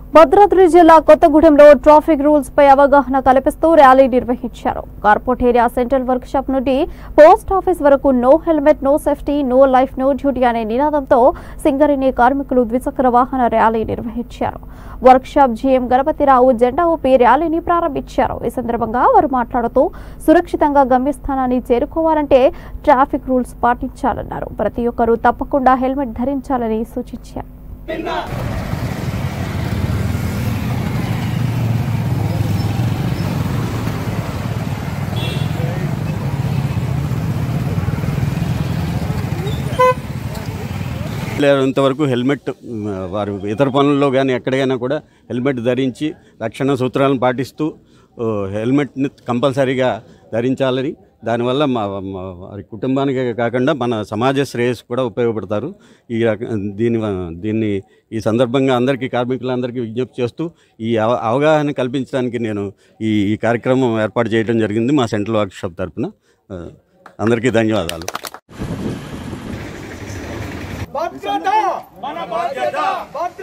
భద్రాద్రి జిల్లా కొత్తగూడెంలో traffic rules పై అవగాహన కల్పిస్తూ ర్యాలీ నిర్వహించారు corporate area central workshop నుండి పోస్ట్ ఆఫీస్ వరకు no helmet no safety no life no duty అనే నినాదంతో సింగరేణి కార్మికులు ద్విచక్ర వాహన ర్యాలీ నిర్వహించారు వర్క్ షాప్ జీఎం గణపతిరావు జెండా ఊపి ర్యాలీని ప్రారంభించారు ఈ సందర్భంగా వారు మాట్లాడుతూ సురక్షితంగా గమ్యస్థానాన్ని చేరుకోవాలంటే ట్రాఫిక్ రూల్స్ పాటించాలన్నారు ప్రతి ఒక్కరూ తప్పకుండా హెల్మెట్ ధరించాలని సూచించారు ఇంతవరకు హెల్మెట్ మ్, వారు ఇతర పనుల్లో కానీ ఎక్కడికైనా కూడా హెల్మెట్ ధరించి రక్షణ సూత్రాలను పాటిస్తూ ఓ, హెల్మెట్ని కంపల్సరీగా ధరించాలని దానివల్ల మా మా వారి కుటుంబానికి కాకుండా మన సమాజ శ్రేయస్సు కూడా ఉపయోగపడతారు ఈ రక దీని వ- దీన్ని ఈ సందర్భంగా అందరికీ కార్మికులందరికీ విజ్ఞప్తి చేస్తూ ఈ అవ అవగాహన కల్పించడానికి నేను ఈ ఈ కార్యక్రమం ఏర్పాటు చేయడం జరిగింది మా సెంట్రల్ వర్క్షాప్ తరఫున ఆ, అందరికీ ధన్యవాదాలు బాధ్యత మన బాధ్యత బాధ్యత